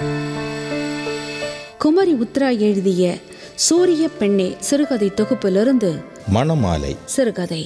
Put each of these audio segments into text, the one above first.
குமரி உத்ரா எழுதிய சூரிய பெண்ணே சிறுகதை தொகுப்பிலிருந்து மணமாலை சிறுகதை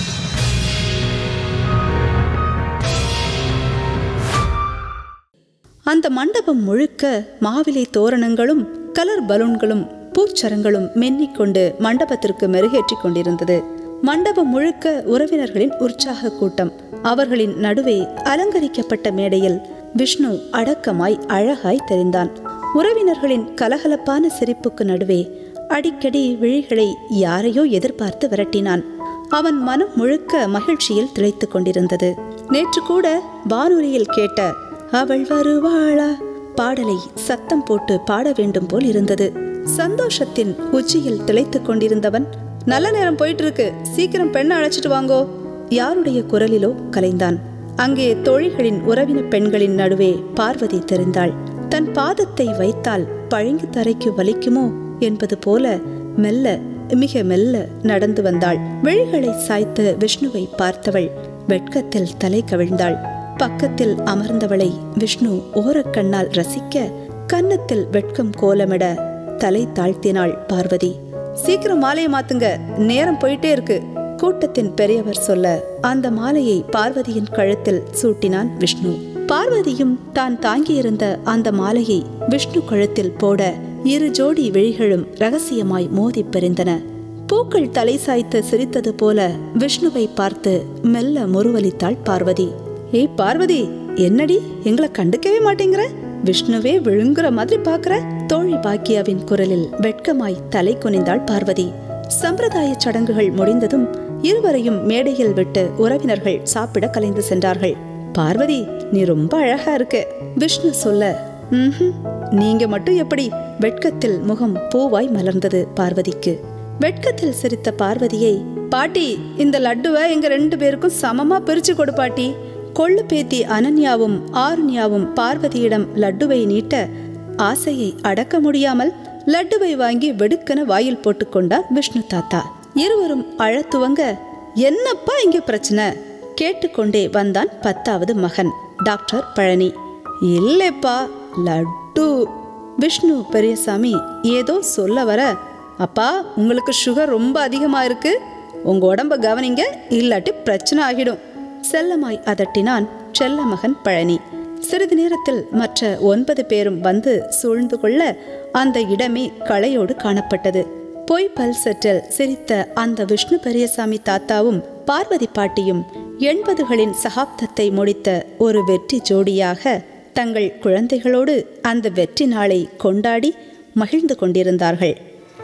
அந்த மண்டபம் முழுக்க மாவிலை தோரணங்களும் கலர் பலூன்களும் பூச்சரங்களும் மென்னிக்கொண்டு மண்டபத்திற்கு மெருகேற்றிக் கொண்டிருந்தது மண்டபம் முழுக்க உறவினர்களின் உற்சாக கூட்டம் அவர்களின் நடுவே அலங்கரிக்கப்பட்ட மேடையில் விஷ்ணு அடக்கமாய் அழகாய் தெரிந்தான் உறவினர்களின் கலகலப்பான சிரிப்புக்கு நடுவே அடிக்கடி விழிகளை யாரையோ எதிர்பார்த்து விரட்டினான் அவன் மனம் முழுக்க மகிழ்ச்சியில் திளைத்துக் கொண்டிருந்தது நேற்று கூட வானொலியில் கேட்ட அவள் வருவாளா பாடலை சத்தம் போட்டு பாட வேண்டும் போல் இருந்தது சந்தோஷத்தின் உச்சியில் திளைத்துக் கொண்டிருந்தவன் நல்ல நேரம் போயிட்டு இருக்கு சீக்கிரம் பெண்ணை அழைச்சிட்டு வாங்கோ யாருடைய குரலிலோ கலைந்தான் அங்கே தோழிகளின் உறவின பெண்களின் நடுவே பார்வதி தெரிந்தாள் தன் பாதத்தை வைத்தால் பழிங்கு தரைக்கு வலிக்குமோ என்பது போல மெல்ல மிக மெல்ல நடந்து வந்தாள் விழிகளை சாய்த்த விஷ்ணுவை பார்த்தவள் வெட்கத்தில் தலை கவிழ்ந்தாள் பக்கத்தில் அமர்ந்தவளை விஷ்ணு ஓரக்கண்ணால் ரசிக்க கன்னத்தில் வெட்கம் கோலமிட தலை தாழ்த்தினாள் பார்வதி சீக்கிரம் மாலையை மாத்துங்க நேரம் போயிட்டே இருக்கு கூட்டத்தின் பெரியவர் சொல்ல அந்த மாலையை பார்வதியின் கழுத்தில் சூட்டினான் விஷ்ணு பார்வதியும் தான் தாங்கியிருந்த அந்த மாலையை விஷ்ணு கழுத்தில் போட இரு ஜோடி விழிகளும் ரகசியமாய் மோதி பெறிந்தன பூக்கள் தலை சாய்த்து சிரித்தது போல விஷ்ணுவை பார்த்து மெல்ல முருவலித்தாள் பார்வதி ஏய் பார்வதி என்னடி எங்களை கண்டுக்கவே மாட்டேங்கிற விஷ்ணுவே விழுங்குற மாதிரி பாக்குற தோழி பாக்கியாவின் குரலில் வெட்கமாய் தலை குனிந்தாள் பார்வதி சம்பிரதாய சடங்குகள் முடிந்ததும் இருவரையும் மேடையில் விட்டு உறவினர்கள் சாப்பிட கலைந்து சென்றார்கள் பார்வதி நீ ரொம்ப அழகா இருக்க விஷ்ணு சொல்ல "ம்ஹும், நீங்க மட்டும் எப்படி வெட்கத்தில் முகம் பூவாய் மலர்ந்தது பார்வதிக்கு வெட்கத்தில் சிரித்த பார்வதியை பாட்டி இந்த லட்டுவை எங்க ரெண்டு பேருக்கும் சமமா பிரிச்சு கொடு பாட்டி கொள்ளு பேத்தி அனன்யாவும் ஆருண்யாவும் பார்வதியிடம் லட்டுவை நீட்ட ஆசையை அடக்க முடியாமல் லட்டுவை வாங்கி வெடுக்கன வாயில் போட்டுக்கொண்டார் விஷ்ணு தாத்தா இருவரும் அழத்துவங்க என்னப்பா இங்க பிரச்சனை கேட்டுக்கொண்டே வந்தான் பத்தாவது மகன் டாக்டர் பழனி இல்லைப்பா லட்டு விஷ்ணு பெரியசாமி ஏதோ சொல்ல வர அப்பா உங்களுக்கு சுகர் ரொம்ப அதிகமா இருக்கு உங்க உடம்ப கவனிங்க இல்லாட்டி பிரச்சனை ஆகிடும் செல்லமாய் அதட்டினான் செல்ல மகன் பழனி சிறிது நேரத்தில் மற்ற ஒன்பது பேரும் வந்து சூழ்ந்து கொள்ள அந்த இடமே களையோடு காணப்பட்டது பொய் பல்செற்றில் சிரித்த அந்த விஷ்ணு பெரியசாமி தாத்தாவும் பார்வதி பாட்டியும் எண்பதுகளின் சகாப்தத்தை முடித்த ஒரு வெற்றி ஜோடியாக தங்கள் குழந்தைகளோடு அந்த வெற்றி நாளை கொண்டாடி மகிழ்ந்து கொண்டிருந்தார்கள்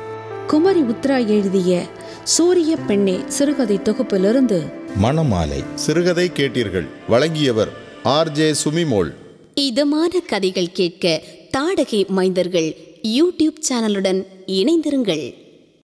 குமரி உத்ரா எழுதிய சூரிய பெண்ணே சிறுகதை தொகுப்பிலிருந்து மணமாலை சிறுகதை கேட்டீர்கள் வழங்கியவர் ஆர்ஜே சுமிமோள் இதமான கதைகள் கேட்க தாடகை மைந்தர்கள் யூடியூப் சேனலுடன் இணைந்திருங்கள்